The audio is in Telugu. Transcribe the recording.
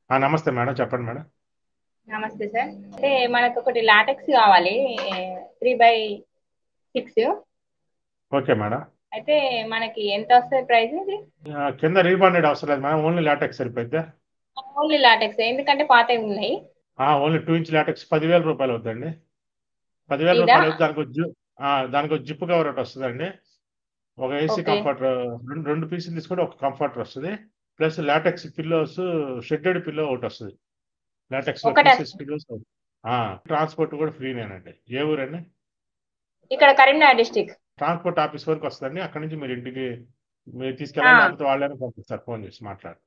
ఆ, నమస్తే మేడం చెప్పండి మేడం నమస్తే సార్ అంటే మనకు ఒకటి లాటెక్స్ కావాలి three by six okay madam అయితే మనకి ఎంత వస్తుంది ప్రైస్ ఇది ఆ, కింద రీబాండెడ్ అవసరం లేదు మేడం ఓన్లీ లాటెక్స్ సరిపోద్ది ఓన్లీ లాటెక్స్ ఎందుకంటే పాతవి ఉన్నాయి ఓన్లీ టూ ఇంచ్ లాటెక్స్ పదివేల రూపాయలు అవుతుందండి పదివేల ఇదా? రూపాయలు అయితే దానికి ఒక జి- ఆ, దానికి ఒక జిప్ కవర్ ఒకటి వస్తుందండి ఒక ఏసీ Okay. కంఫర్టర్ రెండు రెండు పీసులు తీసుకుంటే ఒక కంఫర్టర్ వస్తుంది plus latex pillows shredded pillow ఒకటి వస్తుంది లాటెక్స్ ఒకటే పిల్లోస్ ట్రాన్స్పోర్ట్ కూడా ఫ్రీనేనండి ఏ ఊరండి ఇక్కడ కరీంనగర్ డిస్టిక్ ట్రాన్స్పోర్ట్ ఆఫీస్ వరకు వస్తుందండి అక్కడ నుంచి మీరు ఇంటికి మీరు తీసుకెళ్ళాలి ఆ. లేకపోతే వాళ్ళైనా పంపిస్తారు ఫోన్ చేసి మాట్లాడు